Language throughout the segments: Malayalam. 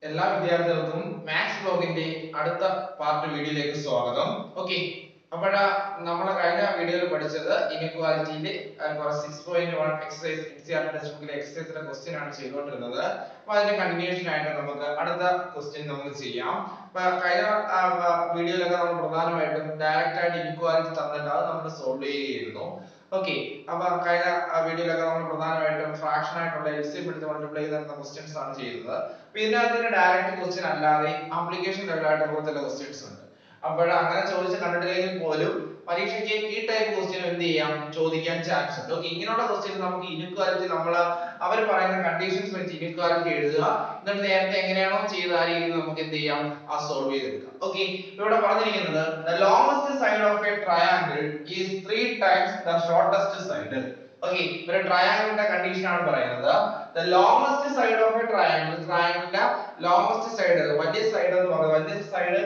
എല്ലാ വിദ്യാർത്ഥികൾക്കും മാത്സ് ബ്ലോഗിന്റെ അടുത്ത പാർട്ട് വീഡിയോയിലേക്ക് സ്വാഗതം ഓക്കെ അപ്പോഴ നമ്മൾ കഴിഞ്ഞ വീഡിയോയിൽ പഠിച്ചത് ഇനിക്വാലിറ്റിയിലെ six point one exercise NCERT text ബുക്കിലെ എക്സസൈസിന്റെ ക്വസ്റ്റ്യൻ ആണ് ചെയ്തുകൊണ്ടിരുന്നത് അപ്പൊ അതിന്റെ കണ്ടിന്യൂഷൻ ആയിട്ട് നമുക്ക് അടുത്ത ക്വസ്റ്റ്യൻ നമുക്ക് ചെയ്യാം അപ്പൊ കഴിഞ്ഞ വീഡിയോയിലൊക്കെ നമ്മൾ പ്രധാനമായിട്ടും ഡയറക്റ്റ് ആയിട്ട് ഇനിക്വാലിറ്റി തന്നിട്ട് അത് നമ്മൾ സോൾവ് ചെയ്യുകയായിരുന്നു ഓക്കെ അപ്പൊ കഴിഞ്ഞ വീഡിയോയിലൊക്കെ നമ്മൾ പ്രധാനമായിട്ടും ഫ്രാക്ഷൻ ആയിട്ടുള്ള എൽസിഎം എടുത്ത് മൾട്ടിപ്ലൈ ചെയ്യുന്ന ക്വസ്റ്റ്യൻസ് ആണ് ചെയ്യുന്നത് അപ്പൊ ഇതിനകത്ത് ഡയറക്റ്റ് ക്വസ്റ്റ്യൻ അല്ലാതെ ആപ്ലിക്കേഷൻ ലെവലായിട്ട് കുറച്ച് ക്വസ്റ്റ്യൻസ് ഉണ്ട് അപ്പോൾ അങ്ങനെ ചോദിച്ച് കണ്ടിട്ടില്ലെങ്കിൽ പോലും പരീക്ഷയ്ക്ക് ഈ ടൈപ്പ് ക്വസ്റ്റ്യൻ എന്ത് ചെയ്യാം ചോദിക്കാൻ ചാൻസ് ഉണ്ട് ഓക്കെ ഇങ്ങനെയുള്ള ക്വസ്റ്റ്യൻ നമുക്ക് ഇനിക്വാലിറ്റി നമ്മൾ അവർ പറയുന്ന കണ്ടീഷൻസ് വെച്ച് ഇനിക്വാലിറ്റി എഴുതുക എന്നിട്ട് നേരത്തെ എങ്ങനെയാണോ ചെയ്ത ആ രീതിയിൽ നമുക്ക് എന്ത് ചെയ്യാം ആ സോൾവ് ചെയ്തെടുക്കാം ഓക്കെ ഇവിടെ പറഞ്ഞിരിക്കുന്നത് the longest side of a triangle is three times the shortest side okay ഒരു ട്രയാങ്കിളിന്റെ കണ്ടീഷൻ ആണ് പറയുന്നത് the longest side of a triangle ട്രയാങ്കിളിന്റെ longest side വലിയ സൈഡ് എന്ന് പറയുന്നത് വലിയ side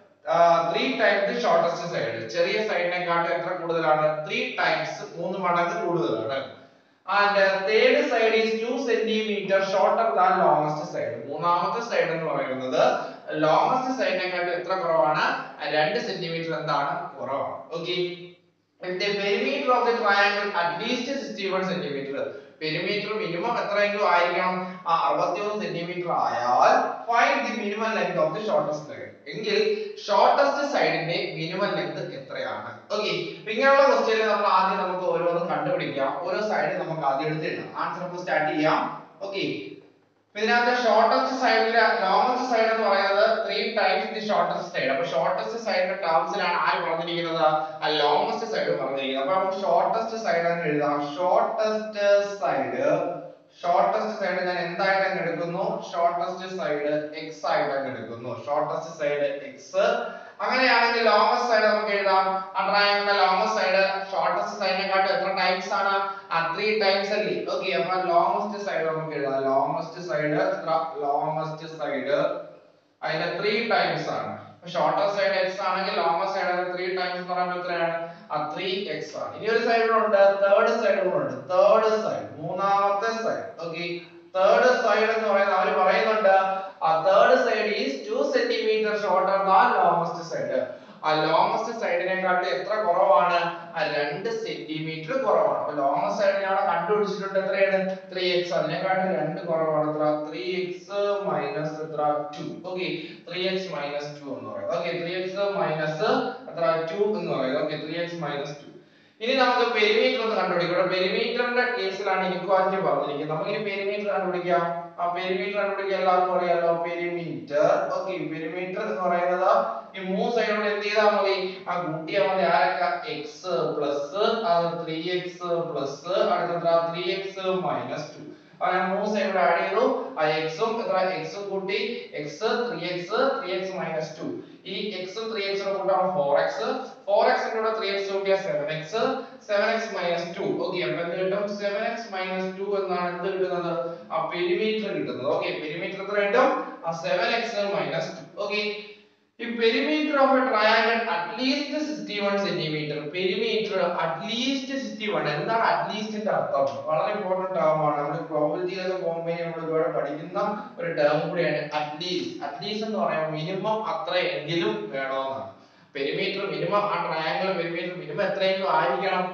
three times shortest side ചെറിയ സൈഡിനെക്കാട്ടും എത്ര കൂടുതലാണ് ത്രീ ടൈംസ് മൂന്ന് മടങ്ങ് കൂടുതലാണ് and third side is two centimetre shorter than longest side മൂന്നാമത്തെ സൈഡ് എന്ന് പറയുന്നത് ലോങ്സ്റ്റ് സൈഡിനെക്കാട്ടും എത്ര കുറവാണ് രണ്ട് സെന്റിമീറ്റർ എന്താണ് കുറവാണ് okay if the perimeter of the triangle at least 61 centimeter perimeter minimum എത്രയെങ്കിലും ആയിരിക്കണം ആ 61 സെന്റിമീറ്റർ ആയാൽ find the minimum length of the shortest side എങ്കിൽ ഷോർട്ടസ്റ്റ് സൈഡിന്റെ മിനിമം ലെങ്ത് എത്രയാണ് ഓക്കെ ഇങ്ങനെയുള്ള ക്വസ്റ്റ്യനിൽ നമ്മൾ ആദ്യം നമുക്ക് ഓരോന്നും കണ്ടുപിടിക്കാം ഓരോ സൈഡ് നമുക്ക് ആദ്യം എടുത്തിടാം ആൻസർ അപ്പോൾ സ്റ്റാർട്ട് ചെയ്യാം ഓക്കെ ഇതിനകത്ത് ഷോർട്ടസ്റ്റ് സൈഡിലെ ലോങ്സ്റ്റ് സൈഡ് എന്ന് പറയുന്നത് three times the shortest side അപ്പൊ ഷോർട്ടസ്റ്റ് സൈഡിന്റെ ടേംസിലാണ് ആര് പറഞ്ഞിരിക്കുന്നത് ആ ലോങ്സ്റ്റ് സൈഡ് പറഞ്ഞിരിക്കുന്നത് അപ്പൊ നമുക്ക് ഷോർട്ടസ്റ്റ് സൈഡ് എന്ന് എഴുതാം ഷോർട്ടസ്റ്റ് സൈഡ് ഷോർട്ടസ്റ്റ് സൈഡ് ഞാൻ എന്തായിട്ട് അങ്ങ് എടുക്കുന്നു ഷോർട്ടസ്റ്റ് സൈഡ് x ആയിട്ട് അങ്ങ് എടുക്കുന്നു ഷോർട്ടസ്റ്റ് സൈഡ് x അങ്ങനെയാണെങ്കിൽ ലോങ്സ്റ്റ് സൈഡ് നമുക്ക് എഴുതാം ആ ട്രയാങ്കിളിന്റെ ലോങ്സ്റ്റ് സൈഡ് ഷോർട്ടസ്റ്റ് സൈഡിനെക്കാട്ടും എത്ര ടൈംസ് ആണ് ആ ത്രീ ടൈംസ് അല്ലേ ഓക്കെ അപ്പൊ ലോങ്സ്റ്റ് സൈഡ് നമുക്ക് എഴുതാം ലോങ്സ്റ്റ് സൈഡ് എത്ര ലോങ്സ്റ്റ് സൈഡ് അതിന്റെ ത്രീ ടൈംസ് ആണ് ഷോർട്ടസ്റ്റ് സൈഡ് x ആണെങ്കിൽ ലോങ്സ്റ്റ് സൈഡ് ത്രീ ടൈംസ് എന്ന് പറയുമ്പോൾ എത്രയാണ് ആ ത്രീ എക്സ് ആണ് ഇനി ഒരു സൈഡ് ഉണ്ട് തേർഡ് സൈഡ് ഉണ്ട് തേർഡ് സൈഡ് മൂന്നാമത്തെ സൈഡ് ഓക്കെ തേർഡ് സൈഡ് എന്ന് പറയുന്നത് അവർ പറയുന്നുണ്ട് ആ third side is two centimetre shorter than longest side ആ ലോങ്സ്റ്റ് സൈഡിനെക്കാട്ടും എത്ര കുറവാണ് ആ രണ്ട് സെന്റിമീറ്റർ കുറവാണ് അപ്പൊ ലോങ്സ്റ്റ് സൈഡ് ഞാൻ കണ്ടുപിടിച്ചിട്ടുണ്ട് എത്രയാണ് ത്രീ എക്സ് അതിനെക്കാട്ടും രണ്ട് കുറവാണ് എത്ര ത്രീ എക്സ് മൈനസ് എത്ര two okay three x minus two എന്ന് പറയുന്നത് ഓക്കെ ത്രീ എക്സ് മൈനസ് എത്ര ടു എന്ന് പറയുന്നത് okay three x minus two ഇനി നമുക്ക് പെരിമീറ്റർ ഒന്ന് കണ്ടുപിടിക്കാം ഇവിടെ പെരിമീറ്ററിന്റെ കേസിലാണ് ഇനിക്വാലിറ്റി പറഞ്ഞിരിക്കുന്നത് നമുക്ക് ഇനി പെരിമീറ്റർ കണ്ടുപിടിക്കാം ആ പെരിമീറ്റർ കണ്ടുപിടിക്കാൻ എല്ലാവർക്കും അറിയാലോ പെരിമീറ്റർ ഓക്കെ പെരിമീറ്റർ എന്ന് പറയുന്നത് ഈ മൂന്ന് സൈഡോട് എന്ത് ചെയ്താൽ മതി ആ കൂട്ടിയാൽ മതി ആരൊക്കെ എക്സ് പ്ലസ് അത് ത്രീ എക്സ് പ്ലസ് അടുത്ത ത്രീ എക്സ് മൈനസ് ടു അങ്ങനെ മൂന്ന് സൈഡ് ആഡ് ചെയ്തു ആ എക്സും എത്ര എക്സും കൂട്ടി x three x three x minus two ഈ എക്സും ത്രീ എക്സും കൂട്ടാണ് ഫോർ എക്സ് ഫോർ എക്സിന്റെ കൂടെ ത്രീ എക്സ് കൂട്ടിയാൽ seven x seven x minus two okay അപ്പൊ എന്ത് കിട്ടും സെവൻ എക്സ് മൈനസ് ടു എന്നാണ് എന്ത് കിട്ടുന്നത് ആ പെരിമീറ്റർ കിട്ടുന്നത് ഓക്കെ പെരിമീറ്റർ എത്ര കിട്ടും ആ seven x minus two okay ഈ perimeter of a triangle at least sixty one centimetre perimeter at least sixty one എന്താണ് അറ്റ്ലീസ്റ്റിന്റെ അർത്ഥം വളരെ ഇമ്പോർട്ടന്റ് ടേം ആണ് നമ്മൾ പ്രോബിലിറ്റിയിലൊക്കെ പോകുമ്പോൾ നമ്മൾ ഒരുപാട് പഠിക്കുന്ന ഒരു ടേം കൂടിയാണ് അറ്റ്ലീസ്റ്റ് അറ്റ്ലീസ്റ്റ് എന്ന് പറയുമ്പോൾ മിനിമം അത്രയെങ്കിലും വേണമെന്നാണ് പെരിമീറ്റർ മിനിമം ആ ട്രയാങ്കിൾ പെരിമീറ്റർ മിനിമം എത്രയെങ്കിലും ആയിരിക്കണം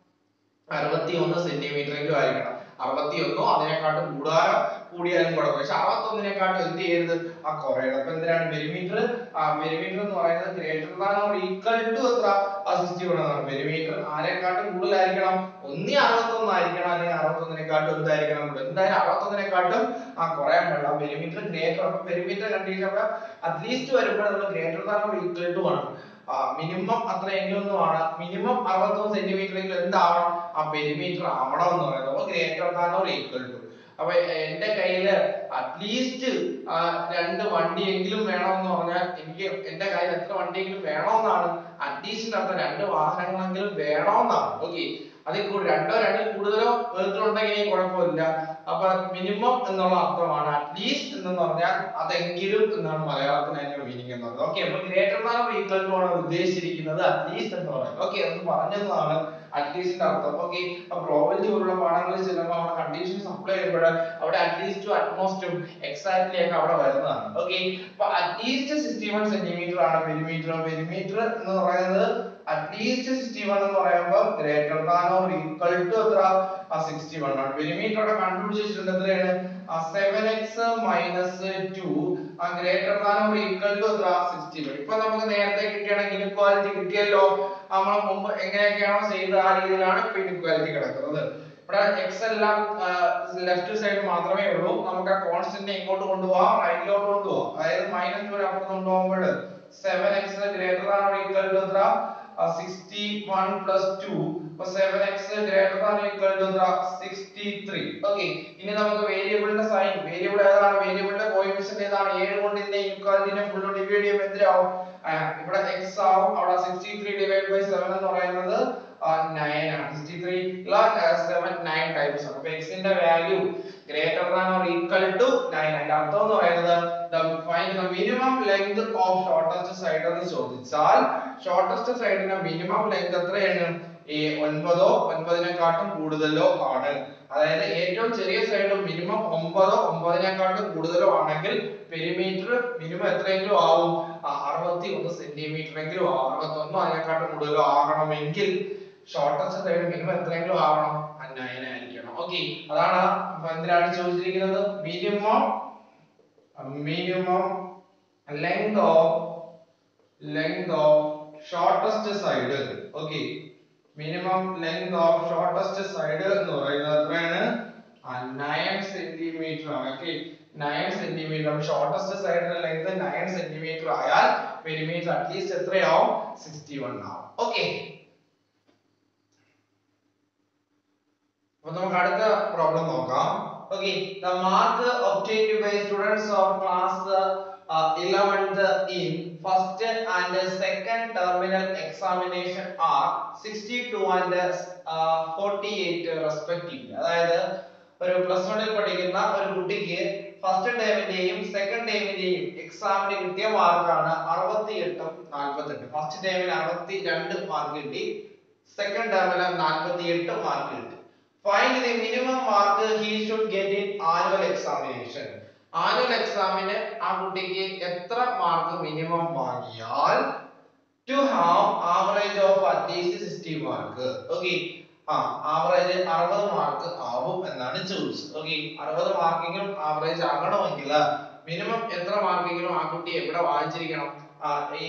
അറുപത്തി ഒന്ന് സെന്റിമീറ്റർ എങ്കിലും ആയിരിക്കണം അറുപത്തി ഒന്നോ അതിനെക്കാട്ടും കൂടാനോ കൂടിയാലും കുഴപ്പം പക്ഷെ അറുപത്തൊന്നിനെക്കാട്ടും എന്ത് ചെയ്യരുത് ആ കുറയണം അപ്പൊ എന്തിനാണ് പെരിമീറ്റർ ആ പെരിമീറ്റർ എന്ന് പറയുന്നത് greater than or equal to എത്ര ആ സിക്സ്റ്റി വൺ എന്നാണ് പെരിമീറ്റർ ആരെക്കാട്ടും കൂടുതലായിരിക്കണം ഒന്നി അറുപത്തൊന്ന് ആയിരിക്കണം അല്ലെങ്കിൽ അറുപത്തൊന്നിനെക്കാട്ടും എന്തായിരിക്കണം കൂടുതൽ എന്തായാലും അറുപത്തൊന്നിനെക്കാട്ടും ആ കുറയാൻ പാടില്ല പെരിമീറ്റർ ഗ്രേറ്റർ അപ്പൊ പെരിമീറ്റർ കണ്ടീഷൻ അപ്പൊ അറ്റ്ലീസ്റ്റ് വരുമ്പോൾ നമ്മൾ greater than or equal to ആണ് മിനിമം അത്രയെങ്കിലും ഒന്നുമാണ് മിനിമം അറുപത്തൊന്ന് സെന്റിമീറ്റർ എങ്കിലും എന്താവണം ആ പെരിമീറ്റർ ആവണം എന്ന് പറയുന്നത് അപ്പൊ greater than or equal to അപ്പൊ എന്റെ കയ്യില് അറ്റ്ലീസ്റ്റ് രണ്ട് വണ്ടിയെങ്കിലും വേണമെന്ന് പറഞ്ഞാൽ എനിക്ക് എന്റെ കയ്യിൽ എത്ര വണ്ടിയെങ്കിലും വേണമെന്നാണ് അറ്റ്ലീസ്റ്റ് അർത്ഥം രണ്ട് വാഹനങ്ങളെങ്കിലും വേണമെന്നാണ് ഓക്കെ അതിൽ കൂടുതൽ രണ്ടോ രണ്ടിൽ കൂടുതലോ വേർതിലുണ്ടെങ്കിൽ കുഴപ്പമില്ല അപ്പൊ മിനിമം എന്നുള്ള അർത്ഥമാണ് അറ്റ്ലീസ്റ്റ് എന്ന് പറഞ്ഞാൽ അതെങ്കിലും എന്നാണ് മലയാളത്തിൽ അതിന്റെ മീനിങ് എന്ന് പറയുന്നത് ഓക്കെ അപ്പൊ ഗ്രേറ്റർ ദാൻ ഈക്വൽ ടു ആണ് ഉദ്ദേശിച്ചിരിക്കുന്നത് അറ്റ്ലീസ്റ്റ് എന്ന് പറയുന്നത് ഓക്കെ അത് പറഞ്ഞതാണ് അറ്റ്ലീസ്റ്റിന്റെ അർത്ഥം ഓക്കെ അപ്പൊ പ്രോബബിലിറ്റി പോലുള്ള പാഠങ്ങളിൽ ചെല്ലുമ്പോൾ അവിടെ കണ്ടീഷൻസ് അപ്ലൈ ചെയ്യുമ്പോൾ അവിടെ അറ്റ്ലീസ്റ്റും അറ്റ്മോസ്റ്റും എക്സാക്ട്ലി ഒക്കെ അവിടെ വരുന്നതാണ് ഓക്കെ അപ്പൊ അറ്റ്ലീസ്റ്റ് സിക്സ്റ്റി വൺ സെന്റിമീറ്റർ ആണ് പെരിമീറ്റർ പെരിമീറ്റർ എന്ന് പറയുന്നത് അറ്റ്ലീസ്റ്റ് സിക്സ്റ്റി വൺ എന്ന് പറയുമ്പോൾ greater than or equal to എത്ര ആ സിക്സ്റ്റി വൺ ആണ് പെരിമീറ്റർ അവിടെ കണ്ടുപിടിച്ചിട്ടുണ്ട് എത്രയാണ് ആ സെവൻ എക്സ് മൈനസ് ടു ആ greater than or equal to എത്ര സിക്സ്റ്റി വൺ ഇപ്പൊ നമുക്ക് നേരത്തെ കിട്ടിയാണെങ്കിൽ ഇൻക്വാലിറ്റി കിട്ടിയല്ലോ നമ്മൾ മുമ്പ് എങ്ങനെയൊക്കെയാണോ ചെയ്തത് ആ രീതിയിലാണ് ഇപ്പൊ ഇൻക്വാലിറ്റി കിടക്കുന്നത് ഇവിടെ എക്സ് എല്ലാം ലെഫ്റ്റ് സൈഡ് മാത്രമേ ഉള്ളൂ നമുക്ക് ആ കോൺസ്റ്റന്റ് ഇങ്ങോട്ട് കൊണ്ടുപോകാം റൈറ്റിലോട്ട് കൊണ്ടുപോകാം അതായത് മൈനസ് ടു അപ്പുറത്ത് കൊണ്ടുപോകുമ്പോൾ seven x greater than or equal to എത്ര സിക്സ്റ്റി വൺ പ്ലസ് ടു അപ്പൊ seven x greater than equal to എത്ര സിക്സ്റ്റി ത്രീ ഓക്കെ ഇനി നമുക്ക് വേരിയബിളിന്റെ സൈൻ വേരിയബിൾ ഏതാണ് വേരിയബിളിന്റെ കോയിഫിഷ്യന്റ് ഏതാണ് ഏഴ് കൊണ്ട് ഇതിനെ ഇക്വാലിറ്റിനെ ഫുൾ ഡിവൈഡ് ചെയ്യുമ്പോൾ എന്തിനാവും ഇവിടെ എക്സ് ആവും അവിടെ sixty three divide by seven എന്ന് പറയുന്നത് നയൻ ആണ് sixty three seven nine times ആണ് അപ്പൊ എക്സിന്റെ value greater than or equal to nine അതിന്റെ അർത്ഥം എന്ന് പറയുന്നത് find the minimum length of shortest side എന്ന് ചോദിച്ചാൽ ഷോർട്ടസ്റ്റ് സൈഡിന്റെ മിനിമം ലെങ്ത് എത്രയാണ് ഈ ഒൻപതോ ഒൻപതിനെക്കാട്ടും കൂടുതലോ ആണ് അതായത് ഏറ്റവും ചെറിയ സൈഡ് മിനിമം ഒമ്പതോ ഒമ്പതിനെക്കാട്ടും കൂടുതലോ ആണെങ്കിൽ പെരിമീറ്റർ മിനിമം എത്രയെങ്കിലും ആവും അറുപത്തി ഒന്ന് സെന്റിമീറ്റർ എങ്കിലും അറുപത്തി ഒന്നോ അതിനെക്കാട്ടും കൂടുതലോ ആകണമെങ്കിൽ ഷോർട്ടസ്റ്റ് സൈഡ് മിനിമം എത്രയെങ്കിലും ആവണം നയൻ ആയിരിക്കണം ഓക്കെ അതാണ് അപ്പൊ എന്തിനാണ് ചോദിച്ചിരിക്കുന്നത് minimum minimum length of length of shortest side okay minimum length of shortest side എന്ന് പറയുന്നത് എത്രയാണ് നയൻ സെന്റിമീറ്റർ ആണ് ഓക്കെ നയൻ സെന്റിമീറ്റർ ഷോർട്ടസ്റ്റ് സൈഡിന്റെ ലെങ്ത് നയൻ സെന്റിമീറ്റർ ആയാൽ പെരിമീറ്റർ അറ്റ്ലീസ്റ്റ് എത്രയാവും സിക്സ്റ്റി വൺ ആവും ഓക്കെ അപ്പൊ നമുക്ക് അടുത്ത പ്രോബ്ലം നോക്കാം okay the mark obtained by students of class eleventh in first and second terminal examination are sixty two and forty eight respectively അതായത് ഒരു പ്ലസ് വണ്ണിൽ പഠിക്കുന്ന ഒരു കുട്ടിക്ക് ഫസ്റ്റ് ടൈമിന്റെയും സെക്കൻഡ് ടൈമിന്റെയും എക്സാമിന് കിട്ടിയ മാർക്കാണ് അറുപത്തി എട്ടും നാൽപ്പത്തെട്ടും ഫസ്റ്റ് ടൈമിൽ അറുപത്തി രണ്ട് മാർക്ക് കിട്ടി സെക്കൻഡ് ടൈമിൽ നാൽപ്പത്തി എട്ട് മാർക്ക് കിട്ടി find the minimum mark he should get in annual examination annual എക്സാമിന് ആ കുട്ടിക്ക് എത്ര മാർക്ക് മിനിമം വാങ്ങിയാൽ to have average of at least sixty mark okay ആ ആവറേജ് അറുപത് മാർക്ക് ആവും എന്നാണ് ചോദിച്ചത് ഓക്കെ അറുപത് മാർക്കെങ്കിലും ആവറേജ് ആകണമെങ്കിൽ മിനിമം എത്ര മാർക്കെങ്കിലും ആ കുട്ടി എവിടെ വാങ്ങിച്ചിരിക്കണം ആ, ഈ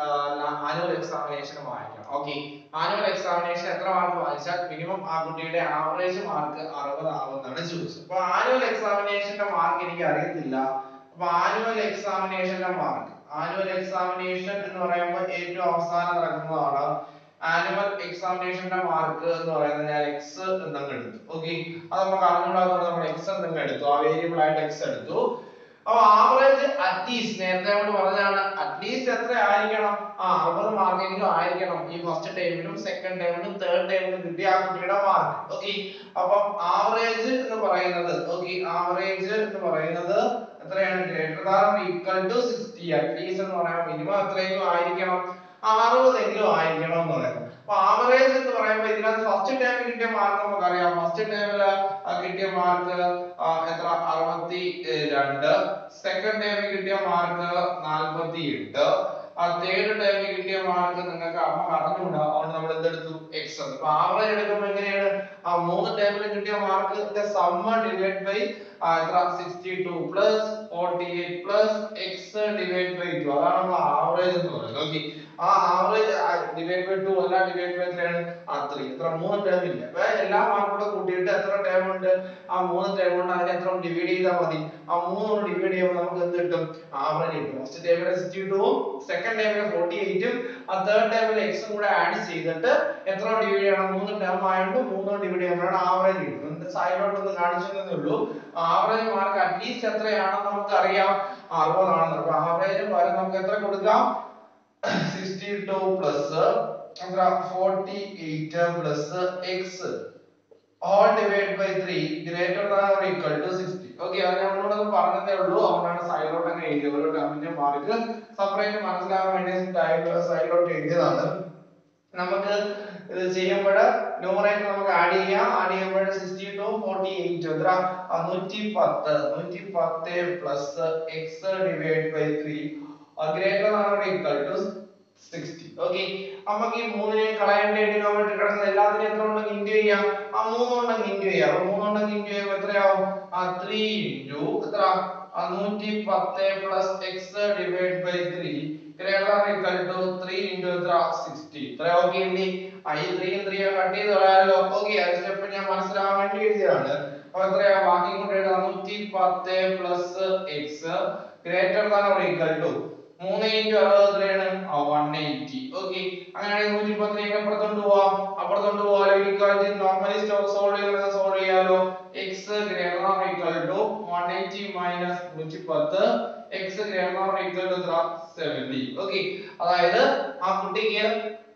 ആനുവൽ എക്സാമിനേഷൻ വാങ്ങിക്കണം ഓക്കെ ആനുവൽ എക്സാമിനേഷൻ എത്ര മാർക്ക് വാങ്ങിച്ചാൽ മിനിമം ആ കുട്ടിയുടെ ആവറേജ് മാർക്ക് അറുപത് ആവുമെന്നാണ് ചോദിച്ചത് അപ്പൊ ആനുവൽ എക്സാമിനേഷന്റെ മാർക്ക് എനിക്ക് അറിയത്തില്ല അപ്പൊ ആനുവൽ എക്സാമിനേഷന്റെ മാർക്ക് ആനുവൽ എക്സാമിനേഷൻ എന്ന് പറയുമ്പോൾ ഏറ്റവും അവസാനം നടക്കുന്നതാണ് ആനുവൽ എക്സാമിനേഷന്റെ മാർക്ക് എന്ന് പറയുന്നത് ഞാൻ എക്സ് എന്നങ്ങ് എടുത്തു ഓക്കെ അത് നമുക്ക് അറിഞ്ഞുകൂടാത്തതുകൊണ്ട് നമ്മൾ എക്സ് എന്നങ്ങ് എടുത്തു ആ വേരിയബിൾ ആയിട്ട് എക്സ് എടുത്തു അപ്പൊ ആവറേജ് അറ്റ്ലീസ്റ്റ് നേരത്തെ നമ്മൾ പറഞ്ഞതാണ് അറ്റ്ലീസ്റ്റ് എത്ര ആയിരിക്കണം ആ അറുപത് മാർക്കെങ്കിലും ആയിരിക്കണം ഈ ഫസ്റ്റ് ടൈമിലും സെക്കൻഡ് ടൈമിലും തേർഡ് ടൈമിലും കിട്ടിയ ആ കുട്ടിയുടെ മാർക്ക് ഓക്കെ അപ്പം ആവറേജ് എന്ന് പറയുന്നത് ഓക്കെ ആവറേജ് എന്ന് പറയുന്നത് എത്രയാണ് greater than equal to sixty at least എന്ന് പറയുമ്പോൾ മിനിമം എത്രയെങ്കിലും ആയിരിക്കണം അറുപതെങ്കിലും ആയിരിക്കണം എന്ന് പറയുന്നത് അപ്പൊ ആവറേജ് എന്ന് പറയുമ്പോൾ ഇതിനകത്ത് ഫസ്റ്റ് ടൈമിൽ കിട്ടിയ മാർക്ക് നമുക്കറിയാം ഫസ്റ്റ് ടൈമിൽ കിട്ടിയ മാർക്ക് എത്ര അറുപത്തി രണ്ട് സെക്കൻഡ് ടൈമിൽ കിട്ടിയ മാർക്ക് നാൽപ്പത്തി എട്ട് ആ തേർഡ് ടൈമിൽ കിട്ടിയ മാർക്ക് നിങ്ങൾക്ക് അമ്മ അറിഞ്ഞുകൂടാ അതുകൊണ്ട് നമ്മൾ എന്തെടുത്തു എക്സ് എന്ന് അപ്പൊ ആവറേജ് എടുക്കുമ്പോൾ എങ്ങനെയാണ് ആ മൂന്ന് ടൈമിൽ കിട്ടിയ മാർക്കിന്റെ സമ്മ ഡിവൈഡ് ബൈ എത്ര sixty two plus forty eight plus x divide by two അതാണ് നമ്മൾ ആവറേജ് എന്ന് പറയുന്നത് ഓക്കെ ആ ആവറേജ് ഡിവൈഡ് ബൈ ടു അല്ല ഡിവൈഡ് ബൈ എത്രയാണ് ആ ത്രീ എത്ര മൂന്ന് ടേം ഇല്ല അപ്പൊ എല്ലാ മാർക്കൂടെ കൂട്ടിയിട്ട് എത്ര ടേം ഉണ്ട് ആ മൂന്ന് ടേം ഉണ്ട് അതിനെ എത്ര ഡിവൈഡ് ചെയ്താൽ മതി ആ മൂന്ന് ഡിവൈഡ് ചെയ്യുമ്പോൾ നമുക്ക് എന്ത് കിട്ടും ആവറേജ് കിട്ടും ഫസ്റ്റ് ടേമിലെ സിക്സ്റ്റി ടൂവും സെക്കൻഡ് ടേമിലെ ഫോർട്ടി എയ്റ്റും ആ തേർഡ് ടേമിലെ എക്സും കൂടെ ആഡ് ചെയ്തിട്ട് എത്ര ഡിവൈഡ് ചെയ്യണം മൂന്ന് ടേം ആയതുകൊണ്ട് മൂന്ന് ഡിവൈഡ് ചെയ്യുമ്പോഴാണ് ആവറേജ് കിട്ടുന്നത് സൈഡിലോട്ട് ഒന്ന് കാണിച്ചതേ ഉള്ളൂ ആവറേജ് മാർക്ക് അറ്റ്ലീസ്റ്റ് എത്രയാണെന്ന് നമുക്ക് അറിയാം അറുപതാണെന്ന് അപ്പൊ ആവറേജ് പകരം നമുക്ക് എത്ര കൊടുക്കാം സിക്സ്റ്റി ടു പ്ലസ് എത്ര forty eight plus x all divide by three greater than or equal to sixty okay അത് നമ്മളോട് പറഞ്ഞതേ ഉള്ളൂ അതുകൊണ്ടാണ് സൈഡിലോട്ട് അങ്ങ് എഴുതിയത് ഓരോ ടേമിന്റെ മാർക്ക് സെപ്പറേറ്റ് മനസ്സിലാകാൻ വേണ്ടി സൈഡിലോട്ട് എഴുതിയതാണ് നമുക്ക് ഇത് ചെയ്യുമ്പോൾ ന്യൂമറേറ്റർ നമുക്ക് ആഡ് ചെയ്യാം ആഡ് ചെയ്യുമ്പോൾ സിക്സ്റ്റി ടു ഫോർട്ടി എയ്റ്റ് എത്ര നൂറ്റി പത്ത് നൂറ്റി പത്ത് plus x divide by three greater or equal to sixty okay നമുക്ക് ഈ മൂന്നിനെ കളയേണ്ട ഡിനോമിനേറ്റർ കിടക്കുന്ന എല്ലാത്തിനും എത്ര ഉണ്ടെങ്കിൽ ഇൻറ്റു ചെയ്യാം ആ മൂന്നുണ്ടെങ്കിൽ ഇൻറ്റു ചെയ്യാം അപ്പൊ മൂന്നുണ്ടെങ്കിൽ ഇൻറ്റു ചെയ്യുമ്പോൾ എത്രയാവും ആ ത്രീ ഇൻറ്റു എത്ര ആ നൂറ്റി പത്ത് plus x divide by three greater or equal to three into എത്ര സിക്സ്റ്റി ഇത്ര ഓക്കെ ഇല്ലേ ആ ഈ ത്രീയും ത്രീയും കട്ട് ചെയ്ത് കളയാലോ ഓക്കെ ആ സ്റ്റെപ്പ് ഞാൻ മനസ്സിലാവാൻ വേണ്ടി എഴുതിയതാണ് അപ്പൊ എത്രയാ ബാക്കി കൊണ്ട് എഴുതാം നൂറ്റി പത്ത് plus x greater than or equal to മൂന്ന് ഇൻറ്റു അറുപത് എത്രയാണ് വൺ എയ്റ്റി ഓക്കെ അങ്ങനെയാണെങ്കിൽ നൂറ്റി പത്തിലേക്ക് അപ്പുറത്തോട്ട് പോവാം അപ്പുറത്തോട്ട് പോവാലോ ഈക്വാലിറ്റി നോർമലി സോൾവ് ചെയ്യുന്നത് സോൾവ് ചെയ്യാലോ x greater than equal to one eighty minus നൂറ്റി പത്ത് x greater than equal to എത്ര സെവന്റി ഓക്കെ അതായത് ആ കുട്ടിക്ക്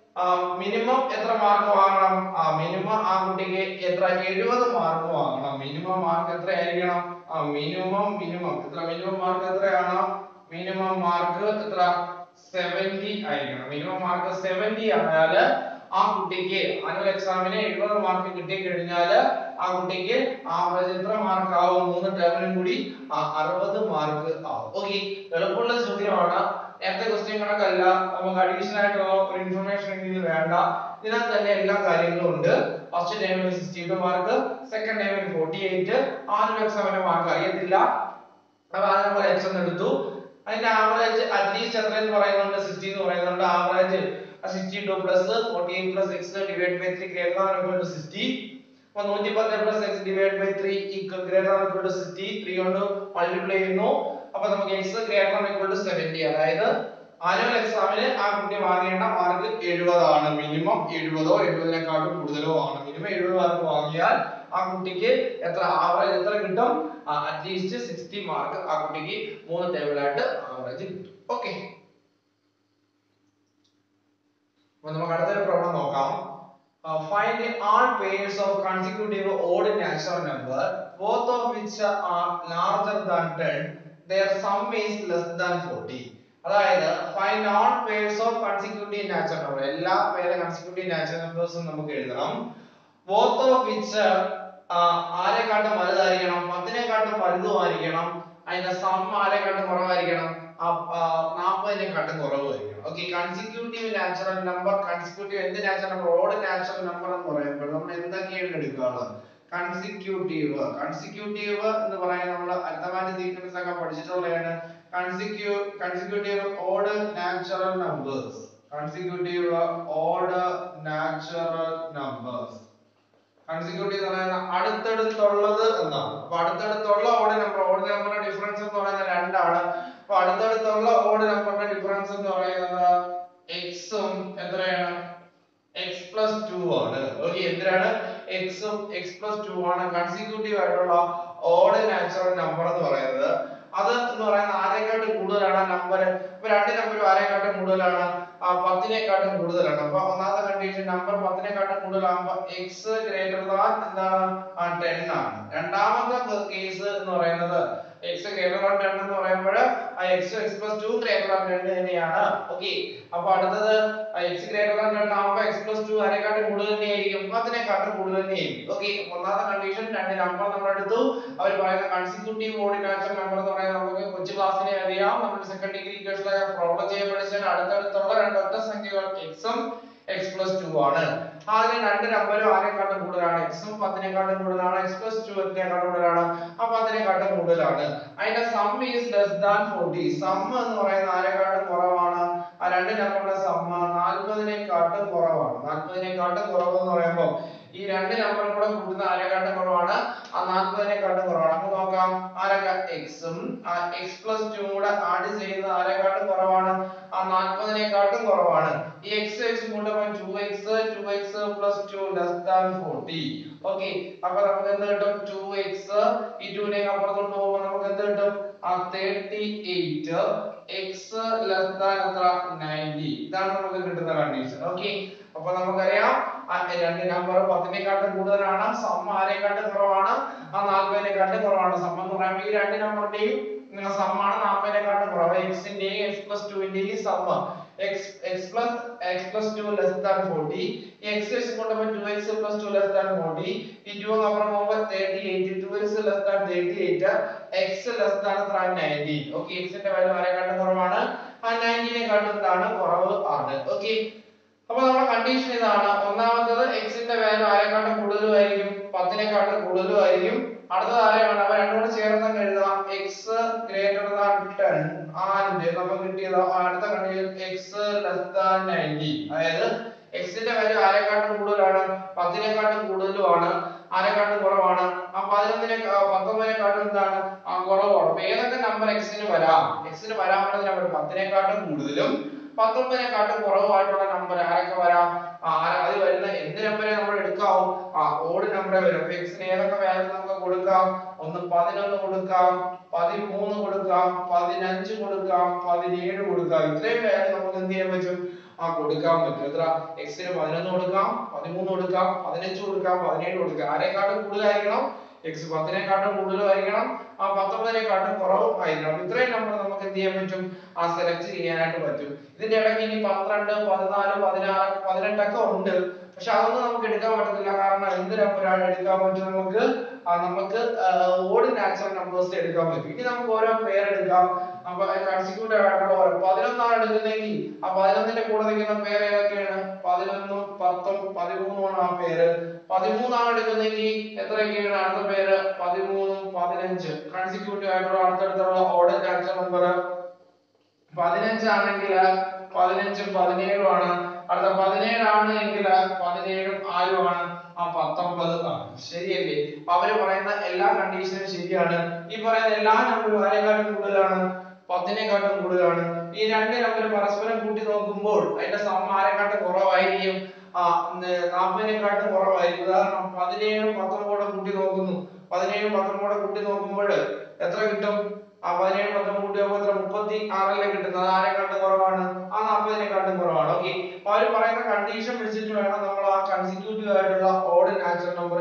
മിനിമം എത്ര മാർക്ക് വാങ്ങണം ആ മിനിമം ആ കുട്ടിക്ക് എത്ര എഴുപത് മാർക്ക് വാങ്ങണം മിനിമം മാർക്ക് എത്ര ആയിരിക്കണം ആ മിനിമം മിനിമം എത്ര മിനിമം മാർക്ക് എത്രയാണ് മിനിമം മാർക്ക് എത്ര സെവന്റി ആയിരിക്കണം മിനിമം മാർക്ക് സെവന്റി ആയാൽ ആ കുട്ടിക്ക് ആനുവൽ എക്സാമിന് എഴുപത് മാർക്ക് കിട്ടി കഴിഞ്ഞാൽ ആ കുട്ടിക്ക് ആവറേജ് എത്ര മാർക്ക് ആവും മൂന്ന് ടേമിനും കൂടി അറുപത് മാർക്ക് ആവും ഓക്കെ എളുപ്പമുള്ള ചോദ്യമാണ് നേരത്തെ ക്വസ്റ്റ്യൻ കണക്കല്ല നമുക്ക് അഡീഷണൽ ആയിട്ടുള്ള ഒരു ഇൻഫർമേഷൻ ഇതിൽ വേണ്ട ഇതിനകത്ത് തന്നെ എല്ലാ കാര്യങ്ങളും ഉണ്ട് ഫസ്റ്റ് ടൈമിന് സിക്സ്റ്റി ടു മാർക്ക് സെക്കൻഡ് ടൈമിന് ഫോർട്ടി എയ്റ്റ് ആനുവൽ എക്സാമിന്റെ മാർക്ക് അറിയത്തില്ല അപ്പൊ അതിനുള്ള എക്സ് എടുത്തു അതിന്റെ ആവറേജ് അറ്റ്ലീസ്റ്റ് എത്രയെന്ന് പറയുന്നുണ്ട് സിക്സ്റ്റി എന്ന് പറയുന്നുണ്ട് average sixty two plus forty eight plus x divide by three greater than equal to sixty അപ്പൊ നൂറ്റി പത്ത് plus x divide by three equal greater than equal to sixty three കൊണ്ട് മൾട്ടിപ്ലൈ ചെയ്യുന്നു അപ്പൊ നമുക്ക് x greater than equal to seventy അതായത് ആനുവൽ എക്സാമിന് ആ കുട്ടി വാങ്ങേണ്ട മാർക്ക് എഴുപതാണ് മിനിമം എഴുപതോ എഴുപതിനെക്കാട്ടും കൂടുതലോ ആണ് മിനിമം എഴുപത് മാർക്ക് വാങ്ങിയാൽ ആ കുട്ടിക്ക് എത്ര ആവറേജ് എത്ര കിട്ടും അറ്റ്ലീസ്റ്റ് സിക്സ്റ്റി മാർക്ക് ആ കുട്ടിക്ക് മൂന്ന് ടേബിളായിട്ട് ആവറേജ് കിട്ടും ഓക്കെ അപ്പൊ നമുക്ക് അടുത്തൊരു പ്രോബ്ലം നോക്കാം find all pairs of consecutive odd natural number both of which are larger than 10 their sum is less than 40 അതായത് find all pairs of consecutive natural number എല്ലാ പേരെ consecutive natural numbers നമുക്ക് എഴുതണം both of which ആരെക്കാട്ടും വലുതായിരിക്കണം പത്തിനെക്കാട്ടും വലുതുമായിരിക്കണം അതിന്റെ സം ആരെക്കാട്ടും കുറവായിരിക്കണം നാൽപ്പതിനെക്കാട്ടും കുറവായിരിക്കണം okay consecutive natural number consecutive എന്ത് natural number odd natural number എന്ന് പറയുമ്പോൾ നമ്മൾ എന്തൊക്കെയാണ് എടുക്കാനുള്ളത് കൺസിക്യൂട്ടീവ് കൺസിക്യൂട്ടീവ് എന്ന് പറയുന്നത് നമ്മൾ അരിത്തമാറ്റിക് സീക്വൻസ് ഒക്കെ പഠിച്ചിട്ടുള്ളതാണ് consecutive consecutive odd natural numbers consecutive odd natural numbers consecutive എന്ന് പറയുന്നത് അടുത്തടുത്തുള്ളത് എന്നാണ് അപ്പൊ അടുത്തടുത്തുള്ള ഓഡ് നമ്പർ ഓഡ് നമ്പറിന്റെ ഡിഫറൻസ് എന്ന് പറയുന്നത് രണ്ടാണ് അപ്പൊ അടുത്തടുത്തുള്ള ഓഡ് നമ്പറിന്റെ ഡിഫറൻസ് എന്ന് പറയുന്നത് എക്സും എത്രയാണ് എക്സ് പ്ലസ് ടു ആണ് ഓക്കെ എന്തിനാണ് എക്സും എക്സ് പ്ലസ് ടു ആണ് കൺസിക്യൂട്ടീവ് ആയിട്ടുള്ള ഓഡ് നാച്ചുറൽ നമ്പർ എന്ന് പറയുന്നത് അത് എന്ന് പറയുന്നത് ആരെക്കാട്ടും കൂടുതലാണ് നമ്പർ ഇപ്പൊ രണ്ട് നമ്പറും ആരെക്കാട്ടും കൂടുതലാണ് ആ പത്തിനെക്കാട്ടും കൂടുതലാണ് അപ്പൊ ഒന്നാമത്തെ കണ്ടീഷൻ നമ്പർ പത്തിനെക്കാട്ടും കൂടുതലാകുമ്പോ എക്സ് ഗ്രേറ്റർ ദാൻ എന്താണ് ആ ടെൻ ആണ് രണ്ടാമത്തെ കേസ് എന്ന് പറയുന്നത് എക്സ് ഗ്രേറ്റർ ദാൻ ടെൻ എന്ന് പറയുമ്പോൾ ആ x x plus two greater than ten തന്നെയാണ് ഓക്കെ അപ്പൊ അടുത്തത് എക്സ് ഗ്രേറ്റർ ദാൻ ടെൻ ആകുമ്പോൾ എക്സ് പ്ലസ് ടു ആരെക്കാട്ടും കൂടുതൽ തന്നെയായിരിക്കും പത്തിനെക്കാട്ടും കൂടുതൽ തന്നെയായിരിക്കും ഓക്കെ ഒന്നാമത്തെ കണ്ടീഷൻ രണ്ട് നമ്പർ നമ്മൾ എടുത്തു അവർ പറയുന്ന കൺസിക്യൂട്ടീവ് ഓഡ് നാച്ചുറൽ നമ്പർ എന്ന് പറയുന്നത് നമുക്ക് കൊച്ചു ക്ലാസ്സിനെ അറിയാം നമ്മൾ സെക്കൻഡ് ഡിഗ്രി ഇക്വേഷനിലൊക്കെ പ്രോബ്ലം ചെയ്യാൻ പഠിച്ചാൽ അടുത്തടുത്തുള്ള രണ്ട് ഒറ്റ സംഖ്യകൾ എക്സും എക്സ് പ്ലസ് ടു ആണ് ആദ്യം രണ്ട് നമ്പരും ആരെക്കാട്ടും കൂടുതലാണ് എക്സും പത്തിനെക്കാട്ടും കൂടുതലാണ് എക്സ് പ്ലസ് ടു എത്തിനെക്കാട്ടും കൂടുതലാണ് ആ പത്തിനെക്കാട്ടും കൂടുതലാണ് അതിന്റെ sum is less than forty sum എന്ന് പറയുന്ന ആരെക്കാട്ടും കുറവാണ് ആ രണ്ട് നമ്പറുടെ സം നാൽപ്പതിനെക്കാട്ടും കുറവാണ് നാൽപ്പതിനെക്കാട്ടും കുറവ് എന്ന് പറയുമ്പോൾ ഈ രണ്ട് നമ്പറും കൂടെ കൂട്ടുന്ന ആരെക്കാട്ടും കുറവാണ് ആ നാൽപ്പതിനെക്കാട്ടും കുറവാണ് നമുക്ക് നോക്കാം ആരൊക്കെ എക്സും ആ എക്സ് പ്ലസ് ടു കൂടെ ആഡ് ചെയ്യുന്ന ആരെക്കാട്ടും കുറവാണ് ആ നാൽപ്പതിനെക്കാട്ടും കുറവാണ് ഈ എക്സ് എക്സ് കൂട്ടുമ്പോൾ two x two x plus two less than forty okay അപ്പൊ നമുക്ക് എന്ത് കിട്ടും ടു എക്സ് ഈ ടുവിനെ അപ്പുറത്തോട്ട് പോകുമ്പോൾ നമുക്ക് എന്ത് കിട്ടും ആ thirty eight x less than എത്ര നയൻറ്റി ഇതാണ് നമുക്ക് കിട്ടുന്ന കണ്ടീഷൻ ഓക്കെ അപ്പൊ നമുക്കറിയാം ആ രണ്ട് നമ്പർ പത്തിനെക്കാട്ടും കൂടുതലാണ് സം ആരെക്കാട്ടും കുറവാണ് ആ നാൽപ്പതിനെക്കാട്ടും കുറവാണ് സം എന്ന് പറയുമ്പോൾ ഈ രണ്ട് നമ്പറിന്റെയും സമ്മാണ് നാൽപ്പതിനെക്കാട്ടും കുറവ് എക്സിന്റെയും എക്സ് പ്ലസ് ടുവിന്റെയും sum x x plus x plus 2 less than 40 ഈ x വെച്ച് കൊണ്ടുപോയി 2x plus 2 less than 40 ഈ 2 അങ്ങ് അപ്പുറം പോകുമ്പോൾ 38 2x less than 38 x less than എത്ര 19 ഓക്കെ x ന്റെ വാല്യൂ ആരെക്കാട്ടും കുറവാണ് ആ 19 നെക്കാട്ടും എന്താണ് കുറവ് ആണ് ഓക്കെ അപ്പൊ നമ്മുടെ കണ്ടീഷൻ ഇതാണ് ഒന്നാമത്തത് x ന്റെ വാല്യൂ ആരെക്കാട്ടും കൂടുതലുമായിരിക്കും 10 നെക്കാട്ടും കൂടുതലുമായിരിക്കും അടുത്തത് ആരെയാണ് അവ രണ്ടും കൂടെ ചേർത്ത് അങ്ങ് എഴുതാം x greater than 10 and നമുക്ക് കിട്ടിയത് അടുത്ത കണ്ടീഷൻ x less than 90 അതായത് x ന്റെ വാല്യൂ ആരെക്കാട്ടും കൂടുതലാണ് 10 നെക്കാട്ടും കൂടുതലുമാണ് ആരെക്കാട്ടും കുറവാണ് ആ 11 നെ 19 നെക്കാട്ടും എന്താണ് ആ കുറവാണ് അപ്പൊ ഏതൊക്കെ നമ്പർ x ന് വരാം x ന് വരാൻ പറ്റുന്ന നമ്പർ 10 നെക്കാട്ടും കൂടുതലും പത്തൊമ്പതിനെക്കാട്ടും കുറവായിട്ടുള്ള നമ്പർ ആരൊക്കെ വരാം ആ ആര- അത് വരുന്ന എന്ത് നമ്പറെ നമ്മൾ എടുക്കാവും ആ ഓഡ് നമ്പറെ വരും അപ്പൊ x ന് ഏതൊക്കെ വാല്യൂ നമുക്ക് കൊടുക്കാം ഒന്ന് പതിനൊന്ന് കൊടുക്കാം പതിമൂന്ന് കൊടുക്കാം പതിനഞ്ച് കൊടുക്കാം പതിനേഴ് കൊടുക്കാം ഇത്രയും വാല്യൂ നമുക്ക് എന്ത് ചെയ്യാൻ പറ്റും ആ കൊടുക്കാൻ പറ്റും എത്ര x ന് പതിനൊന്ന് കൊടുക്കാം പതിമൂന്ന് കൊടുക്കാം പതിനഞ്ച് കൊടുക്കാം പതിനേഴ് കൊടുക്കാം ആരെക്കാട്ടും കൂടുതലായിരിക്കണം x പത്തിനെക്കാട്ടും കൂടുതലായിരിക്കണം ആ പത്തൊമ്പതിനെക്കാട്ടും കുറവും ആയിരിക്കണം അപ്പൊ ഇത്രയും നമ്പർ നമുക്ക് എന്ത് ചെയ്യാൻ പറ്റും ആ സെലക്ട് ചെയ്യാനായിട്ട് പറ്റും ഇതിന്റെ ഇടയ്ക്ക് ഇനി പന്ത്രണ്ട് പതിനാല് പതിനാറ് പതിനെട്ടൊക്കെ ഉണ്ട് പക്ഷെ അതൊന്നും നമുക്ക് എടുക്കാൻ പറ്റത്തില്ല കാരണം എന്ത് നമ്പറാണ് എടുക്കാൻ പറ്റും നമുക്ക് ആ നമുക്ക് ഓഡ് നാച്ചുറൽ നമ്പേഴ്സ് എടുക്കാൻ പറ്റും ഇനി നമുക്ക് ഓരോ പേര് എടുക്കാം അപ്പൊ കൺസിക്യൂട്ടീവ് ആയിട്ടുള്ള ഓരോ പതിനൊന്നാണ് എടുക്കുന്നെങ്കിൽ ആ പതിനൊന്നിന്റെ കൂടെ നിൽക്കുന്ന പേര് ഏതൊക്കെയാണ് പതിനൊന്നും പത്തും പതിമൂന്നുമാണ് ആ പേര് പതിമൂന്നാണ് എടുക്കുന്നെങ്കിൽ എത്രയൊക്കെയാണ് അടുത്ത പേര് പതിമൂന്നും പതിനഞ്ച് കൺസിക്യൂട്ടീവ് ആയിട്ടുള്ള അടുത്തടുത്തുള്ള ഓഡ് നാച്ചുറൽ നമ്പർ പതിനഞ്ചാണെങ്കിൽ പതിനഞ്ചും പതിനേഴും ആണ് അടുത്ത പതിനേഴാണ് എങ്കിൽ പതിനേഴും ആരുമാണ് ആ പത്തൊമ്പത് ആണ് ശരിയല്ലേ അപ്പൊ അവര് പറയുന്ന എല്ലാ കണ്ടീഷനും ശരിയാണ് ഈ പറയുന്ന എല്ലാ നമ്പറും ആരെക്കാട്ടും കൂടുതലാണ് പത്തിനെക്കാട്ടും കൂടുതലാണ് ഈ രണ്ട് നമ്പർ പരസ്പരം കൂട്ടി നോക്കുമ്പോൾ അതിന്റെ സം ആരെക്കാട്ടും കുറവായിരിക്കും ആ നാൽപ്പതിനെക്കാട്ടും കുറവായിരിക്കും ഉദാഹരണം പതിനേഴും പത്തൊമ്പതും കൂട്ടി നോക്കുന്നു പതിനേഴും പത്തൊമ്പതും കൂട്ടി നോക്കുമ്പോൾ എത്ര കിട്ടും ആ പതിനേഴ് പത്തൊമ്പത് കൂട്ടി നോക്കുമ്പോൾ എത്ര മുപ്പത്തി ആറല്ലേ കിട്ടുന്നത് ആരെക്കാട്ടും കുറവാണ് ആ നാൽപ്പതിനെക്കാട്ടും കുറവാണ് ഓക്കെ അപ്പൊ അവര് പറയുന്ന കണ്ടീഷൻ വെച്ചിട്ട് വേണം നമ്മൾ ആ കൺസിക്യൂട്ടീവ് ആയിട്ടുള്ള ഓഡ് നാച്ചുറൽ നമ്പർ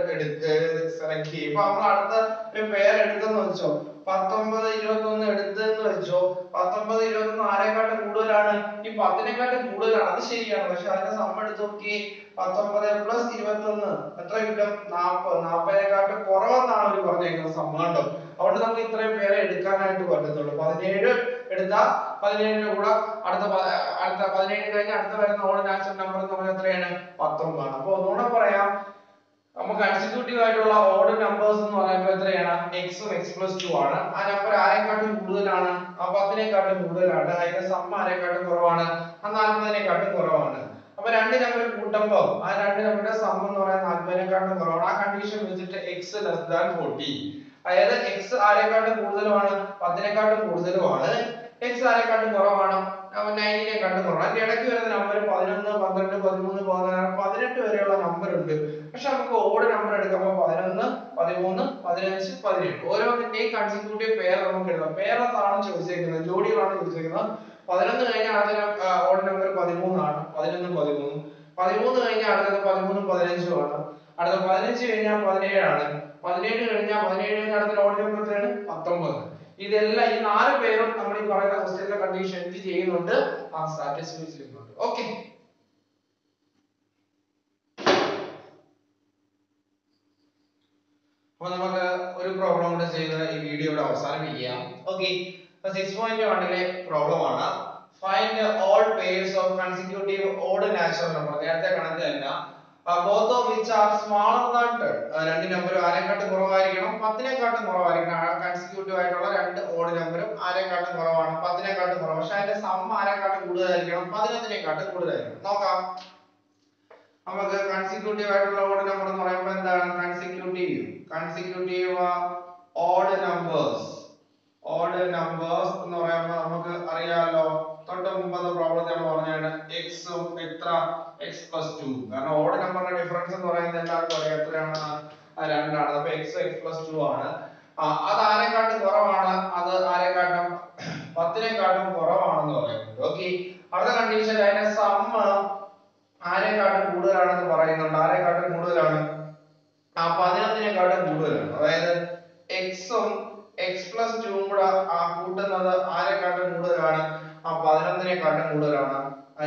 സെലക്ട് ചെയ്യും ഇപ്പൊ നമ്മൾ അടുത്ത ഒരു പേര് എടുത്തെന്ന് വെച്ചോ പത്തൊമ്പത് ഇരുപത്തൊന്ന് എടുത്തെന്ന് വെച്ചോ പത്തൊമ്പത് ഇരുപത്തൊന്ന് ആരെക്കാട്ടും കൂടുതലാണ് ഈ പത്തിനെക്കാട്ടും കൂടുതലാണ് അത് ശരിയാണ് പക്ഷെ അതിന്റെ സമ്മ എടുത്ത് നോക്കി പത്തൊമ്പത് പ്ലസ് ഇരുപത്തൊന്ന് എത്ര കിട്ടും നാപ്പത് നാപ്പതിനെക്കാട്ടും കുറവെന്നാണ് അവർ പറഞ്ഞേക്കുന്നത് സമ്മാനം അതുകൊണ്ട് നമുക്ക് ഇത്രയും പേരെ എടുക്കാനായിട്ട് പറ്റത്തുള്ളൂ പതിനേഴ് എടുത്താൽ പതിനേഴിന്റെ കൂടെ അടുത്ത പ- അടുത്ത പതിനേഴ് കഴിഞ്ഞ് അടുത്ത വരുന്ന ഓഡ് നാച്ചുറൽ നമ്പർ എന്ന് പറഞ്ഞാൽ എത്രയാണ് പത്തൊമ്പതാണ് അപ്പൊ ഒന്നുകൂടെ പറയാം നമുക്ക് കൺസിക്യൂട്ടീവ് ആയിട്ടുള്ള ഓഡ് നമ്പേഴ്സ് എന്ന് പറയുമ്പോൾ എത്രയാണ് എക്സും എക്സ് പ്ലസ് ടു ആണ് ആ നമ്പർ ആരെക്കാട്ടും കൂടുതലാണ് ആ പത്തിനെക്കാട്ടും കൂടുതലാണ് അതിന്റെ സം ആരെക്കാട്ടും കുറവാണ് ആ നാൽപ്പതിനെക്കാട്ടും കുറവാണ് അപ്പൊ രണ്ട് നമ്പർ കൂട്ടുമ്പോൾ ആ രണ്ട് നമ്പറുടെ സം എന്ന് പറയുന്നത് നാൽപ്പതിനെക്കാട്ടും കുറവാണ് ആ കണ്ടീഷൻ വെച്ചിട്ട് എക്സ് ലെസ് ദാൻ ഫോർട്ടി അതായത് എക്സ് ആരെക്കാട്ടും കൂടുതലുമാണ് പത്തിനെക്കാട്ടും കൂടുതലുമാണ് എക്സ് ആരെക്കാട്ടും കുറവാണ് നയൻറ്റിനെക്കാട്ടും കുറവാണ് അതിന്റെ ഇടയ്ക്ക് വരുന്ന നമ്പർ പതിനൊന്ന് പന്ത്രണ്ട് പതിമൂന്ന് പതിനാറ് പതിനെട്ട് വരെയുള്ള നമ്പർ ഉണ്ട് പക്ഷെ നമുക്ക് ഓഡ് നമ്പർ എടുക്കുമ്പോൾ പതിനൊന്ന് പതിമൂന്ന് പതിനഞ്ച് പതിനേഴ് ഓരോന്നിന്റെയും കൺസിക്യൂട്ടീവ് പേര് നമുക്ക് എഴുതാം പേരെന്താണ് ചോദിച്ചേക്കുന്നത് ജോഡികളാണ് ചോദിച്ചേക്കുന്നത് പതിനൊന്ന് കഴിഞ്ഞാൽ അടുത്ത ഓഡ് നമ്പർ പതിമൂന്നാണ് പതിനൊന്നും പതിമൂന്നും പതിമൂന്ന് കഴിഞ്ഞാൽ അടുത്തത് പതിമൂന്നും പതിനഞ്ചും ആണ് അടുത്ത പതിനഞ്ച് കഴിഞ്ഞാൽ പതിനേഴാണ് പതിനേഴ് കഴിഞ്ഞാൽ പതിനേഴ് കഴിഞ്ഞാൽ അടുത്ത ഓഡ് നമ്പർ എത്രയാണ് പത്തൊമ്പത് ഇതെല്ലാം ഈ നാല് പേരും നമ്മൾ ഈ പറയുന്ന ക്വസ്റ്റ്യനിലെ കണ്ടീഷൻ എന്ത് ചെയ്യുന്നുണ്ട് ആ സാറ്റിസ്ഫൈ ചെയ്യുന്നുണ്ട് ഓക്കെ അപ്പൊ നമുക്ക് ഒരു പ്രോബ്ലം കൂടെ ചെയ്ത് ഈ വീഡിയോ ഇവിടെ അവസാനിപ്പിക്കാം ഓക്കെ സിക്സ് പോയിന്റ് വണ്ണിലെ പ്രോബ്ലം ആണ് find all pairs of consecutive odd natural number നേരത്തെ കണക്ക് തന്നെ both of which are smaller than ten രണ്ട് നമ്പറും ആരെക്കാട്ടും കുറവായിരിക്കണം പത്തിനെക്കാട്ടും കുറവായിരിക്കണം കൺസിക്യൂട്ടീവ് ആയിട്ടുള്ള രണ്ട് ഓഡ് നമ്പറും ആരെക്കാട്ടും കുറവാണ് പത്തിനെക്കാട്ടും കുറവ് പക്ഷെ അതിന്റെ സം ആരെക്കാട്ടും കൂടുതലായിരിക്കണം പതിനൊന്നിനെക്കാട്ടും കൂടുതലായിരിക്കണം നോക്കാം നമുക്ക് കൺസിക്യൂട്ടീവ് ആയിട്ടുള്ള ഓഡ് നമ്പർ എന്ന് പറയുമ്പോൾ എന്താണ് consecutive consecutive odd numbers odd numbers എന്ന് പറയുമ്പോൾ നമുക്ക് അറിയാലോ തൊട്ട് മുമ്പത്തെ പ്രോബ്ലത്തിൽ നമ്മൾ പറഞ്ഞാണ് എക്സും എത്ര എക്സ് പ്ലസ് ടു കാരണം ഓഡ് നമ്പറിന്റെ ഡിഫറൻസ് എന്ന് പറയുന്നത് എല്ലാവർക്കും അറിയാം എത്രയാണ് ആ രണ്ടാണ് അപ്പൊ എക്സ് എക്സ് പ്ലസ് ടു ആണ് ആ അത് ആരെക്കാട്ടും കുറവാണ് അത് ആരെക്കാട്ടും പത്തിനെക്കാട്ടും കുറവാണെന്ന് പറയുന്നുണ്ട് ഓക്കെ അടുത്ത കണ്ടീഷൻ അതിന്റെ സം ആരെക്കാട്ടും കൂടുതലാണെന്ന് പറയുന്നുണ്ട് ആരെക്കാട്ടും കൂടുതലാണ് ആ പതിനൊന്നിനെക്കാട്ടും കൂടുതലാണ് അതായത് എക്സും എക്സ് പ്ലസ് ടൂവും കൂടെ ആ കൂട്ടുന്നത് ആരെക്കാട്ടും കൂടുതലാണ് ആ പതിനൊന്നിനെക്കാട്ടും കൂടുതലാണ്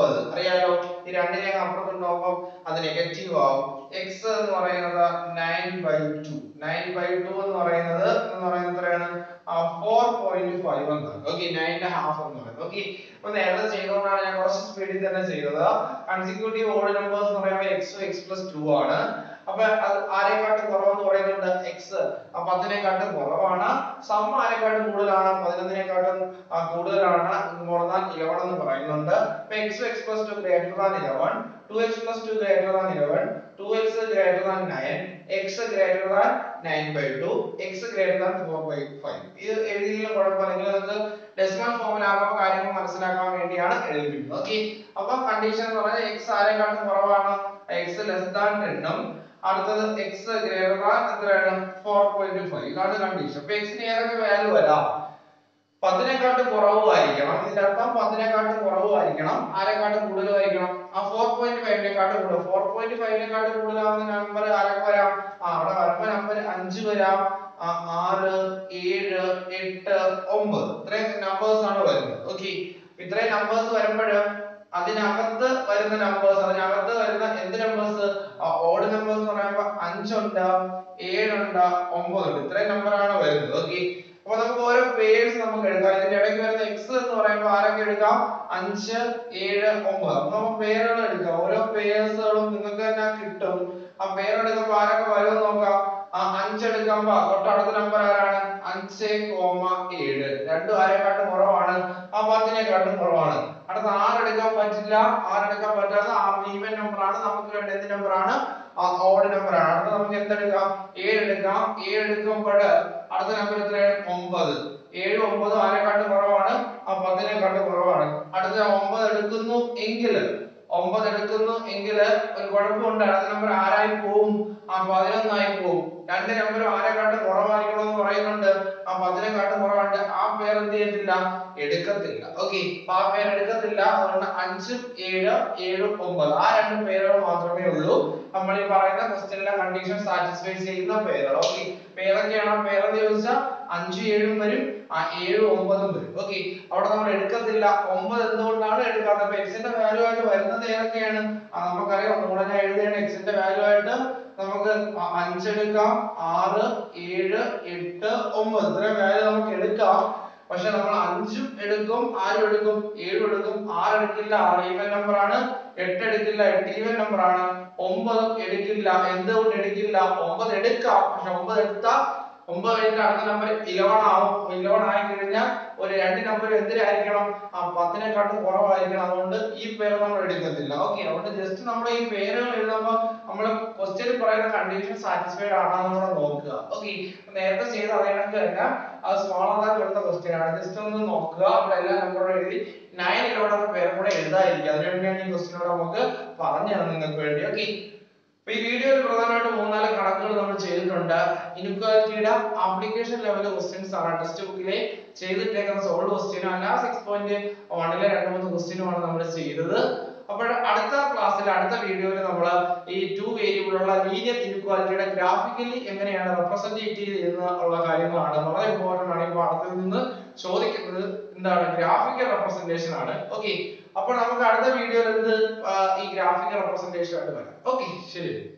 ഒമ്പത് അറിയാലോ ഈ രണ്ടിനെ അപ്പുറത്തുണ്ടാവുമ്പോൾ അത് നെഗറ്റീവ് ആവും എക്സ് എന്ന് പറയുന്നത് nine by two nine by two എന്ന് പറയുന്നത് എന്ന് പറയുന്നത് എത്രയാണ് ഫോർ പോയിന്റ് ഫൈവ് എന്നാണ് ഓക്കെ നയൻ്റെ ഹാഫ് എന്ന് പറയുന്നത് ഓക്കെ അപ്പൊ നേരത്തെ ചെയ്തുകൊണ്ടാണ് ഞാൻ കുറച്ച് സ്പീഡിൽ തന്നെ ചെയ്തത് കൺസിക്യൂട്ടീവ് ഓഡ് നമ്പേഴ്സ് എന്ന് പറയുമ്പോൾ എക്സ് എക്സ് പ്ലസ് ടു ആണ് അപ്പൊ അത് ആരെക്കാട്ടും കുറവെന്ന് പറയുന്നുണ്ട് എക്സ് അപ്പൊ പത്തിനെക്കാട്ടും കുറവാണ് സം ആരെക്കാട്ടും കൂടുതലാണ് പതിനൊന്നിനെക്കാട്ടും ആ, കൂടുതലാണ് മോർ ദാൻ ഇലവൺ എന്ന് പറയുന്നുണ്ട് അപ്പൊ x x plus two greater than eleven two x plus two greater than eleven two x greater than nine x greater than nine by two x greater than four by five ഇത് എഴുതിയില്ല കുഴപ്പമില്ലെങ്കിൽ നിങ്ങൾക്ക് ഡെസിമൽ ഫോമിലാകുമ്പോൾ കാര്യങ്ങൾ മനസ്സിലാക്കാൻ വേണ്ടിയാണ് എഴുതിയിരിക്കുന്നത് ഓക്കെ അപ്പൊ കണ്ടീഷൻ എന്ന് പറഞ്ഞാൽ എക്സ് ആരെക്കാട്ടും കുറവാണ് എക്സ് ലെസ് ദാൻ ടെണ്ണും അടുത്തത് എക്സ് ഗ്രേറ്റർ ദാൻ എത്രയാണ് ഫോർ പോയിന്റ് ഫൈവ് ഇതാണ് കണ്ടീഷൻ അപ്പൊ എക്സിന് ഏതൊക്കെ വാല്യൂ വരാം പത്തിനെക്കാട്ടും കുറവായിരിക്കണം ഇതിന്റെ അർത്ഥം പത്തിനെക്കാട്ടും കുറവായിരിക്കണം ആരെക്കാട്ടും കൂടുതലായിരിക്കണം ആ ഫോർ പോയിന്റ് ഫൈവിനെക്കാട്ടും കൂടുതൽ ഫോർ പോയിന്റ് ഫൈവിനെക്കാട്ടും കൂടുതലാവുന്ന നമ്പർ ആരൊക്കെ വരാം ആ അവിടെ വരുമ്പോ നമ്പർ അഞ്ച് വരാം ആ, ആറ് ഏഴ് എട്ട് ഒമ്പത് ഇത്രയും നമ്പേഴ്സ് ആണ് വരുന്നത് ഓക്കെ ഇത്രയും നമ്പേഴ്സ് വരുമ്പോൾ അതിനകത്ത് വരുന്ന നമ്പേഴ്സ് അതിനകത്ത് വരുന്ന എന്ത് നമ്പേഴ്സ് ഓഡ് നമ്പേഴ്സ് എന്ന് പറയുമ്പോൾ അഞ്ചുണ്ട് ഏഴുണ്ട് ഒമ്പതുണ്ട് ഇത്രയും നമ്പറാണ് വരുന്നത് ഓക്കെ അപ്പൊ നമുക്ക് ഓരോ പേഴ്സ് നമുക്ക് എടുക്കാം ഇതിന്റെ ഇടയ്ക്ക് വരുന്ന എക്സ് എന്ന് പറയുമ്പോൾ ആരൊക്കെ എടുക്കാം അഞ്ച് ഏഴ് ഒമ്പത് അപ്പൊ നമുക്ക് പേരുകൾ എടുക്കാം ഓരോ പേഴ്സുകളും നിങ്ങൾക്ക് തന്നെ കിട്ടും ആ പേരെടുക്കുമ്പോ ആരൊക്കെ വരും നോക്കാം ആ അഞ്ച് എടുക്കുമ്പോ തൊട്ടടുത്ത നമ്പർ ആരാണ് അഞ്ച് കോമ ഏഴ് രണ്ടും ആരെക്കാട്ടും കുറവാണ് ആ പത്തിനെക്കാട്ടും കുറവാണ് അടുത്ത ആറ് എടുക്കാൻ പറ്റില്ല ആറ് എടുക്കാൻ പറ്റാത്ത ആറ് ഈവൻ നമ്പർ ആണ് നമുക്ക് വേണ്ട എന്ത് നമ്പർ ആണ് ഓഡ് നമ്പർ ആണ് അടുത്ത നമുക്ക് എന്തെടുക്കാം ഏഴ് എടുക്കാം ഏഴ് എടുക്കുമ്പോൾ അടുത്ത നമ്പർ എത്രയാണ് ഒമ്പത് ഏഴ് ഒമ്പത് ആരെക്കാട്ടും കുറവാണ് ആ പത്തിനെക്കാട്ടും കുറവാണ് അടുത്ത ഒമ്പത് എടുക്കുന്നു എങ്കിൽ ഒമ്പത് എടുക്കുന്നു എങ്കിൽ ഒരു കുഴപ്പമുണ്ട് അടുത്ത നമ്പർ ആരായി പോവും ആ പതിനൊന്നായി പോവും രണ്ട് നമ്പറും ആരെക്കാട്ടും കുറവായിരിക്കണം എന്ന് പറയുന്നുണ്ട് ആ പതിനെക്കാട്ടും കുറവുണ്ട് ആ പേര് എന്ത് ചെയ്യത്തില്ല എടുക്കത്തില്ല ഓക്കെ ആ പേര് എടുക്കത്തില്ല അതുകൊണ്ട് അഞ്ചും ഏഴ് ഏഴും ഒമ്പത് ആ രണ്ട് പേരുകൾ മാത്രമേ ഉള്ളൂ നമ്മൾ ഈ പറയുന്ന ക്വസ്റ്റ്യനിലെ കണ്ടീഷൻ സാറ്റിസ്ഫൈ ചെയ്യുന്ന പേരുകൾ ഓക്കെ ഏതൊക്കെയാണ് ആ പേരെന്ന് ചോദിച്ചാൽ അഞ്ചും ഏഴും വരും ആ ഏഴും ഒമ്പതും വരും ഓക്കെ അവിടെ നമ്മൾ എടുക്കത്തില്ല ഒമ്പത് എന്തുകൊണ്ടാണ് എടുക്കാത്തത് അപ്പൊ എക്സിന്റെ വാല്യൂ ആയിട്ട് വരുന്നത് ഏതൊക്കെയാണ് ആ നമുക്കറിയാം ഒന്നുകൂടെ ഞാൻ എഴുതുകയാണ് എക്സിന്റെ വാല്യൂ ആയിട്ട് നമുക്ക് അ- അഞ്ച് എടുക്കാം ആറ് ഏഴ് എട്ട് ഒമ്പത് ഇത്രയും വാല്യൂ നമുക്ക് എടുക്കാം പക്ഷെ നമ്മൾ അഞ്ചും എടുക്കും ആരും എടുക്കും ഏഴും എടുക്കും ആറ് എടുക്കില്ല ആറ് ഈവൻ നമ്പർ ആണ് എട്ട് എടുക്കില്ല എട്ട് ഈവൻ നമ്പർ ആണ് ഒമ്പതും എടുക്കില്ല എന്തുകൊണ്ട് എടുക്കില്ല ഒമ്പത് എടുക്കാം പക്ഷെ ഒമ്പത് എടുത്താൽ ഒമ്പത് കഴിഞ്ഞിട്ട് അടുത്ത നമ്പർ ഇലവൺ ആവും ഇലവൺ ആയി കഴിഞ്ഞാൽ ഒരു രണ്ട് നമ്പർ എന്തിനായിരിക്കണം ആ പത്തിനെക്കാട്ടും കുറവായിരിക്കണം അതുകൊണ്ട് ഈ പേര് നമ്മൾ എടുക്കത്തില്ല ഓക്കെ അതുകൊണ്ട് ജസ്റ്റ് നമ്മൾ ഈ പേരുകൾ എഴുതുമ്പോൾ നമ്മൾ ക്വസ്റ്റ്യൻ പറയുന്ന കണ്ടീഷൻ സാറ്റിസ്ഫൈഡ് ആണോ നമ്മൾ നോക്കുക ഓക്കെ നേരത്തെ ചെയ്ത അതേ കണക്ക് തന്നെ അത് സ്മോളർ ആയി വരുന്ന ക്വസ്റ്റ്യൻ ആണ് ജസ്റ്റ് ഒന്ന് നോക്കുക അവിടെ എല്ലാ നമ്പറും എഴുതി നയൻ ഇലവൺ എന്ന പേരും കൂടെ എഴുതാതിരിക്കുക അതിനുവേണ്ടിയാണ് ഈ ക്വസ്റ്റ്യനോട് നമുക്ക് പറഞ്ഞു തന്നത് നിങ്ങൾക്ക് വേണ്ടി ഓക്കെ അപ്പൊ ഈ വീഡിയോയിൽ പ്രധാനമായിട്ടും മൂന്നാല് കണക്കുകൾ നമ്മൾ ചെയ്തിട്ടുണ്ട് ഇൻക്വാലിറ്റിയുടെ ആപ്ലിക്കേഷൻ ലെവൽ ക്വസ്റ്റ്യൻസ് ആണ് ടെക്സ്റ്റ് ബുക്കിലെ ചെയ്തിട്ടേക്കുന്ന സോൾവ് ക്വസ്റ്റ്യനും അല്ല സിക്സ് പോയിന്റ് വണ്ണിലെ രണ്ട് മൂന്ന് ക്വസ്റ്റ്യനുമാണ് നമ്മൾ ചെയ്തത് അപ്പോൾ അടുത്ത ക്ലാസ്സിൽ അടുത്ത വീഡിയോയിൽ നമ്മൾ ഈ ടു വേരിയബിൾ ഉള്ള ലീനിയർ ഇൻക്വാലിറ്റിയുടെ ഗ്രാഫിക്കലി എങ്ങനെയാണ് റെപ്രസെന്റ് ചെയ്യുന്ന ഉള്ള കാര്യങ്ങളാണ് വളരെ ഇമ്പോർട്ടന്റ് ആണ് ഈ പാഠത്തിൽ നിന്ന് ചോദിക്കുന്നത് എന്താണ് ഗ്രാഫിക്കൽ റെപ്രസെന്റേഷൻ ആണ് ഓക്കെ അപ്പോൾ നമുക്ക് അടുത്ത വീഡിയോയിൽ എന്ത് ആ, ഈ ഗ്രാഫിക്കൽ റെപ്രസെന്റേഷൻ ആയിട്ട് വരാം ഓക്കെ ശരി